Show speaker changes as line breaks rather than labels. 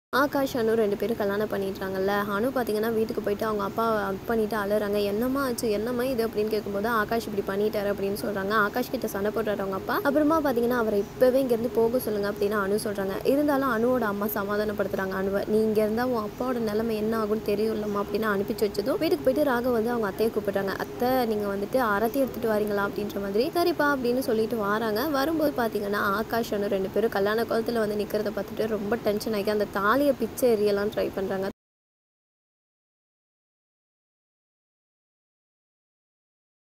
ஆகாஷ் அனு ரெண்டு பேரும் கல்யாணம் பண்ணிட்டாங்கல்ல அனு பார்த்தீங்கன்னா வீட்டுக்கு போயிட்டு அவங்க அப்பா ஹக் பண்ணிட்டு அழுறாங்க என்னம்மா ஆச்சு என்னம்மா இது அப்படின்னு கேட்கும்போது ஆகாஷ் இப்படி பண்ணிட்டாரு அப்படின்னு சொல்றாங்க ஆகாஷ் கிட்ட சண்டை போடுறாரு அவங்க அப்பா அப்புறமா பார்த்தீங்கன்னா அவரை இப்பவே இங்கேருந்து போக சொல்லுங்க அப்படின்னு அனு சொல்றாங்க இருந்தாலும் அனுவோட அம்மா சமாதானப்படுத்துறாங்க அனுவை நீ இங்க இருந்தா உன் அப்பாவோட நிலைமை என்ன ஆகும்னு தெரியும்லம்மா அப்படின்னு அனுப்பிச்சு வச்சதும் வீட்டுக்கு போயிட்டு ராக வந்து அவங்க அத்தையை கூப்பிடுறாங்க அத்தை நீங்க வந்துட்டு அரத்தி எடுத்துட்டு வரீங்களா அப்படின்ற மாதிரி சரிப்பா அப்படின்னு சொல்லிட்டு வராங்க வரும்போது பார்த்தீங்கன்னா ஆகாஷ் அனு ரெண்டு பேரும் கல்யாண குளத்துல வந்து நிக்கிறத பார்த்துட்டு ரொம்ப டென்ஷன் ஆகி அந்த தாலியை பிச்சை எறியலாம் ட்ரை பண்றாங்க